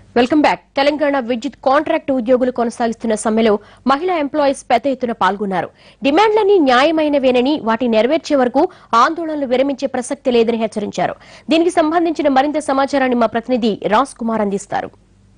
welcome back Telangana విద్యుత్ contract ఉద్యోగులు కొనసాగిస్తున్న సమ్మెలో మహిళా ఎంప్లాయీస్ పెద్ద ఎత్తున పాల్గొన్నారు డిమాండ్లన్నీ న్యాయమైనవేనని వాటి నెరవేర్చే వరకు ఆందోళనలు విరమించే ప్రసక్తి లేదని హెచ్చరించారు దీనికి సంబంధించిన మరింత సమాచారాన్ని మా ప్రతినిధి రాజ్ కుమార్ అందిస్తారు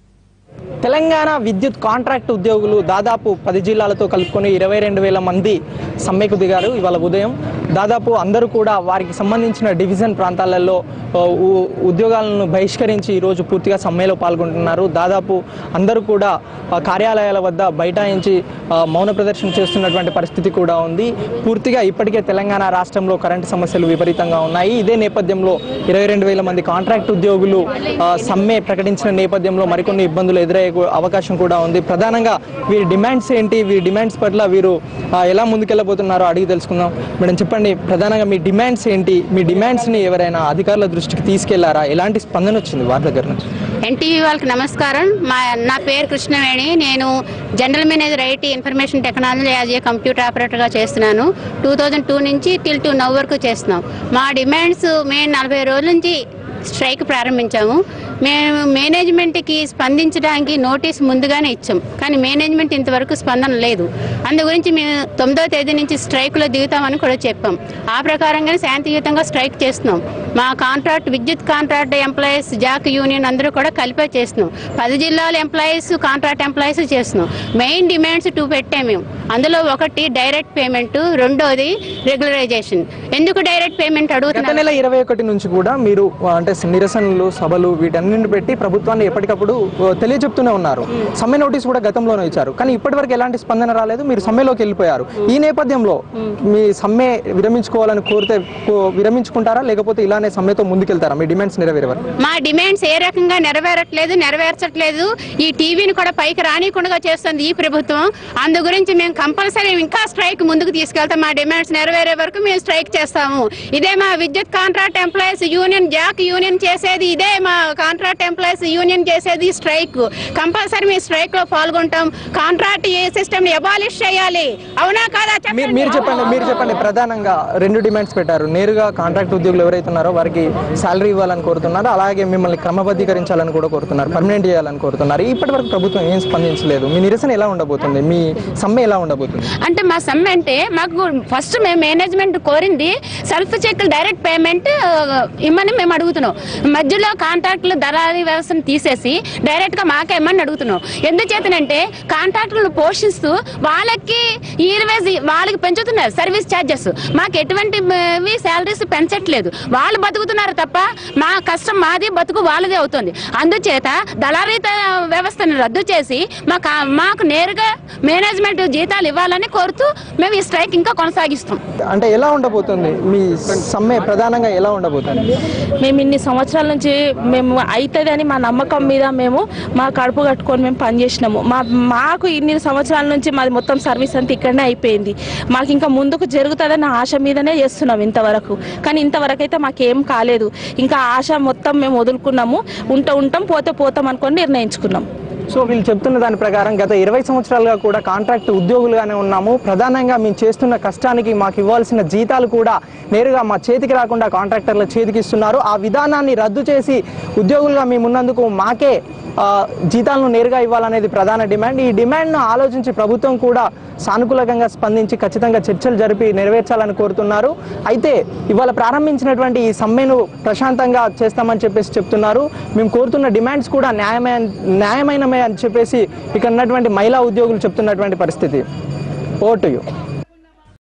తెలంగాణ విద్యుత్ కాంట్రాక్ట్ ఉద్యోగులు దాదాపు పది జిల్లాలతో కలుపుకొని ఇరవై రెండు వేల మంది సమ్మెకు దిగారు ఇవాళ ఉదయం దాదాపు అందరూ కూడా వారికి సంబంధించిన డివిజన్ ప్రాంతాలలో ఆ, ఉ- ఉద్యోగాలను బహిష్కరించి ఈరోజు పూర్తిగా సమ్మెలో పాల్గొంటున్నారు దాదాపు అందరూ కూడా ఆ, కార్యాలయాల వద్ద బైఠాయించి ఆ, మౌన ప్రదర్శన చేస్తున్నటువంటి పరిస్థితి కూడా ఉంది పూర్తిగా ఇప్పటికే తెలంగాణ రాష్ట్రంలో కరెంటు సమస్యలు విపరీతంగా ఉన్నాయి ఇదే నేపథ్యంలో ఇరవై రెండు వేల మంది కాంట్రాక్ట్ ఉద్యోగులు ఆ, సమ్మె ప్రకటించిన నేపథ్యంలో మరికొన్ని ఇబ్బందులు ఎదురయ్యే కు- అవకాశం కూడా ఉంది ప్రధానంగా వీరి డిమాండ్స్ ఏంటి వీరి డిమాండ్స్ పట్ల వీరు ఆ, ఎలా ముందుకెళ్ళబోతున్నారో అడిగి తెలుసుకుందాం మేడం చెప్పండి ప్రధానంగా మీ డిమాండ్స్ ఏంటి మీ డిమాండ్స్ని ఎవరైనా అధికారుల దృష్టికి తీసుకెళ్లారా ఎలాంటి స్పందన వచ్చింది వారి దగ్గర నుంచి ఎన్టీవీ వాళ్ళకి నమస్కారం మా నా పేరు కృష్ణవేణి నేను general manager IT information technology as a computer ఆపరేటర్గా చేస్తున్నాను టూ థౌజండ్ టూ నుంచి టిల్ టు నవ్ వరకు చేస్తున్నాం మా డిమాండ్స్ మేము నలభై రోజుల నుంచి స్ట్రైక్ ప్రారంభించాము మేము మేనేజ్మెంట్కి స్పందించడానికి నోటీస్ ముందుగానే ఇచ్చాం కానీ మేనేజ్మెంట్ ఇంతవరకు స్పందన లేదు అందు గురించి మేము తొమ్మిదో తేదీ నుంచి స్ట్రైక్లో దిగుతామని కూడా చెప్పాం ఆ ప్రకారంగానే శాంతియుతంగా స్ట్రైక్ చేస్తున్నాం మా కాంట్రాక్ట్ విద్యుత్ కాంట్రాక్ట్ ఎంప్లాయీస్ జాక్ యూనియన్ అందరూ కూడా కలిపే చేస్తున్నాం పది జిల్లాల ఎంప్లాయీస్ కాంట్రాక్ట్ ఎంప్లాయీస్ చేస్తున్నాం మెయిన్ డిమాండ్స్ టూ పెట్టాం మేము అందులో ఒకటి డైరెక్ట్ పేమెంట్ రెండోది రెగ్యులరైజేషన్ ఎందుకు డైరెక్ట్ పేమెంట్ గత అడుగుతున్నారు నెల ఇరవై ఒకటి నుంచి కూడా మీరు ఆ, అంటే నిరసనలు సభలు వీటన్నింటిని పెట్టి ప్రభుత్వాన్ని ఎప్పటికప్పుడు ఆ, తెలియజెప్తూనే ఉన్నారు సమ్మె నోటీస్ కూడా గతంలోనే ఇచ్చారు కానీ ఇప్పటివరకు ఎలాంటి స్పందన రాలేదు మీరు సమ్మెలోకి వెళ్ళిపోయారు ఈ నేపథ్యంలో మీ సమ్మె విరమించుకోవాలని కోరితే కో- విరమించుకుంటారా లేకపోతే ఇలానే సమ్మెతో ముందుకెళ్తారా మీ డిమాండ్స్ నెరవేరే వరకు మా డిమాండ్స్ ఏ రకంగా నెరవేరట్లేదు నెరవేర్చట్లేదు ఈ టీవీని కూడా పైకి రానికుండా చేస్తుంది ఈ ప్రభుత్వం అందు గురించి మేము కంపల్సరీ ఇంకా స్ట్రైక్ ముందుకు తీసుకెళ్తాం మా డిమాండ్స్ నెరవేరే వరకు మేము స్ట్రైక్ చేస్తాము ఇదే మా విద్యుత్ contract employees union JAC union చేసేది ఇదే మా కాంట్రాక్ట్ ఎంప్లాయీస్ యూనియన్ చేసేది స్ట్రైక్ కంపల్సరీ మేము స్ట్రైక్ లో పాల్గొంటాం కాంట్రాక్ట్ ఏ సిస్టమ్ ని అబాలిష్ చేయాలి అవునా కాదా మీరు మీరు చెప్పండి మీరు చెప్పండి ప్రధానంగా రెండు డిమాండ్స్ పెట్టారు నేరుగా కాంట్రాక్ట్ ఉద్యోగులు ఎవరైతే ఉన్నారో వారికి శాలరీ ఇవ్వాలని కోరుతున్నారు అలాగే మిమ్మల్ని క్రమబద్ధీకరించాలని కూడా కోరుతున్నారు పర్మనెంట్ చేయాలని కోరుతున్నారు ఇప్పటి వరకు ప్రభుత్వం ఏం స్పందించలేదు మీ నిరసన ఎలా ఉండబోతుంది మీ సమ్మె ఎలా ఉండబోతుంది అంటే మా సమ్మె అంటే మాకు ఫస్ట్ మేము మేనేజ్మెంట్ కోరింది సెల్ఫ్ చెక్ డైరెక్ట్ పేమెంట్ ఇమ్మని మేము అడుగుతున్నాం మధ్యలో కాంట్రాక్టులు దళారీ వ్యవస్థను తీసేసి డైరెక్ట్ గా మాకే ఇమ్మని అడుగుతున్నాం ఎందుచేతనంటే కాంట్రాక్టులను పోషిస్తూ వాళ్ళకి ఈర్వేజ్ వాళ్ళకి పెంచుతున్నారు సర్వీస్ ఛార్జెస్ మాకు ఎటువంటి శాలరీస్ పెంచట్లేదు వాళ్ళు బతుకుతున్నారు తప్ప మా కష్టం మాది బతుకు వాళ్ళదే అవుతుంది అందుచేత దళారీత వ్యవస్థను రద్దు చేసి మాకు మాకు నేరుగా మేనేజ్మెంట్ జీతాలు ఇవ్వాలని కోరుతూ మేము ఈ స్ట్రైక్ ఇంకా కొనసాగిస్తాం అంటే ఎలా ఉండబోతుంది మీ సమ్మె ప్రధానంగా ఎలా ఉండబోతుంది మేము ఇన్ని సంవత్సరాల నుంచి మేము అవుతుందని మా నమ్మకం మీద మేము మా కడుపు కట్టుకొని మేము పనిచేసినాము మా మాకు ఇన్ని సంవత్సరాల నుంచి మాది మొత్తం సర్వీస్ అంతా ఇక్కడనే అయిపోయింది మాకు ఇంకా ముందుకు జరుగుతుందన్న ఆశ మీదనే చేస్తున్నాం ఇంతవరకు కానీ ఇంతవరకు అయితే మాకేం కాలేదు ఇంకా ఆశ మొత్తం మేము వదులుకున్నాము ఉంట ఉంటాం పోతే పోతాం అనుకొని నిర్ణయించుకున్నాం సో వీళ్ళు చెప్తున్న దాని ప్రకారం గత ఇరవై సంవత్సరాలుగా కూడా కాంట్రాక్ట్ ఉద్యోగులుగానే ఉన్నాము ప్రధానంగా మేము చేస్తున్న కష్టానికి మాకు ఇవ్వాల్సిన జీతాలు కూడా నేరుగా మా చేతికి రాకుండా కాంట్రాక్టర్ల చేతికి ఇస్తున్నారు ఆ విధానాన్ని రద్దు చేసి ఉద్యోగులుగా మేము ఉన్నందుకు మాకే ఆ, జీతాలను నేరుగా ఇవ్వాలనేది ప్రధాన డిమాండ్ ఈ డిమాండ్ను ఆలోచించి ప్రభుత్వం కూడా సానుకూలంగా స్పందించి ఖచ్చితంగా చర్చలు జరిపి నెరవేర్చాలని కోరుతున్నారు అయితే ఇవాళ ప్రారంభించినటువంటి ఈ సమ్మెను ప్రశాంతంగా చేస్తామని చెప్పేసి చెప్తున్నారు మేము కోరుతున్న డిమాండ్స్ కూడా న్యాయమైన న్యాయమైనమే అని చెప్పేసి ఇక్కడ ఉన్నటువంటి మహిళా ఉద్యోగులు చెప్తున్నటువంటి పరిస్థితి ఓటు యు